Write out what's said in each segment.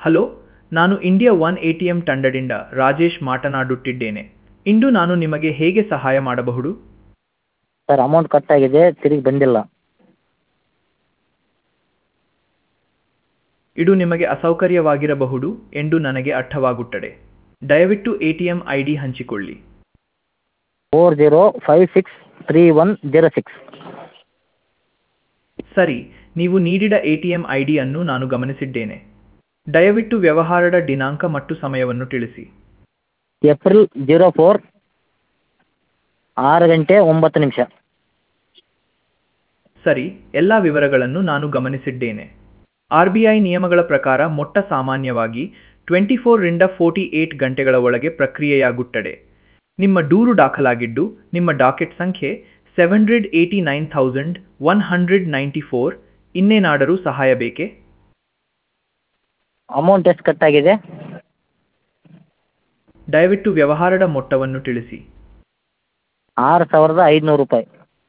hello ನಾನು India one A T M ತಂಡದಿಂದ ರಾಜೇಶ್ ಮಾತನಾಡುತ್ತಿದ್ದೇನೆ ಇಂದು ನಾನು ನಿಮಗೆ ಹೇಗೆ ಸಹಾಯ ಮಾಡಬಹುದು ಸರ್ ಅಮೌಂಟ್ ಕಟ್ ಆಗಿದೆ ತಿರುಗಿ ಬಂದಿಲ್ಲ ಇದು ನಿಮಗೆ ಅಸೌಕರ್ಯವಾಗಿರಬಹುದು ಎಂದು ನನಗೆ ಅರ್ಥವಾಗುತ್ತದೆ ದಯವಿಟ್ಟು A T M I D ಹಂಚಿಕೊಳ್ಳಿ four zero five six three one zero six ಸರಿ ನೀವು ನೀಡಿದ ಎ ಟಿ ಎಂ ಐ ಡಿಯನ್ನು ನಾನು ಗಮನಿಸಿದ್ದೇನೆ ದಯವಿಟ್ಟು ವ್ಯವಹಾರದ ದಿನಾಂಕ ಮತ್ತು ಸಮಯವನ್ನು ತಿಳಿಸಿ ಏಪ್ರಿಲ್ ಜೀರೋ ಫೋರ್ ಆರು ಗಂಟೆ ಒಂಬತ್ತು ನಿಮಿಷ ಸರಿ ಎಲ್ಲ ವಿವರಗಳನ್ನು ನಾನು ಗಮನಿಸಿದ್ದೇನೆ ಆರ್ ಬಿ ಐ ನಿಯಮಗಳ ಪ್ರಕಾರ ಮೊಟ್ಟ ಸಾಮಾನ್ಯವಾಗಿ ಟ್ವೆಂಟಿ ಫೋರ್ರಿಂದ ಫೋರ್ಟಿ ಏಟ್ ಗಂಟೆಗಳ ಒಳಗೆ ಪ್ರಕ್ರಿಯೆಯಾಗುತ್ತದೆ ನಿಮ್ಮ ದೂರು ದಾಖಲಾಗಿದ್ದು ನಿಮ್ಮ ಡಾಕೆಟ್ ಸಂಖ್ಯೆ seven hundred eighty nine thousand one hundred ninety four ಇನ್ನೇನಾದರೂ ಸಹಾಯ ಬೇಕೇ ಅಮೌಂಟ್ ಎಷ್ಟು ಕಟ್ ಆಗಿದೆ ದಯವಿಟ್ಟು ವ್ಯವಹಾರದ ಮೊತ್ತವನ್ನು ತಿಳಿಸಿ ಆರು ಸಾವಿರದ ಐದುನೂರು ರೂಪಾಯಿ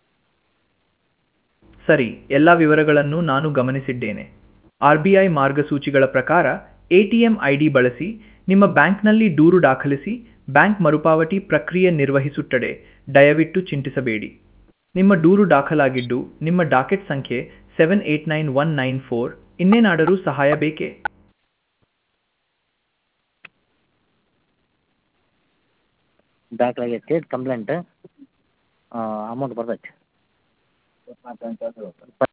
ಸರಿ ಎಲ್ಲ ವಿವರಗಳನ್ನು ನಾನು ಗಮನಿಸಿದ್ದೇನೆ ಆರ್ ಬಿ ಐ ಮಾರ್ಗಸೂಚಿಗಳ ಪ್ರಕಾರ A T M I D ಬಳಸಿ ನಿಮ್ಮ ಬ್ಯಾಂಕ್ನಲ್ಲಿ ದೂರು ದಾಖಲಿಸಿ ಬ್ಯಾಂಕ್ ಮರುಪಾವತಿ ಪ್ರಕ್ರಿಯೆ ನಿರ್ವಹಿಸುತ್ತದೆ ದಯವಿಟ್ಟು ಚಿಂತಿಸಬೇಡಿ ನಿಮ್ಮ ದೂರು ದಾಖಲಾಗಿದ್ದು ನಿಮ್ಮ ಡಾಕೆಟ್ ಸಂಖ್ಯೆ seven eight nine one nine four ಇನ್ನೇನಾದರೂ ಸಹಾಯ ಬೇಕೇ ದಾಖಲಾಗೈತಿ ಕಂಪ್ಲೇಂಟ್ ಅಮೌಂಟ್ ಬರ್ತೈತಿ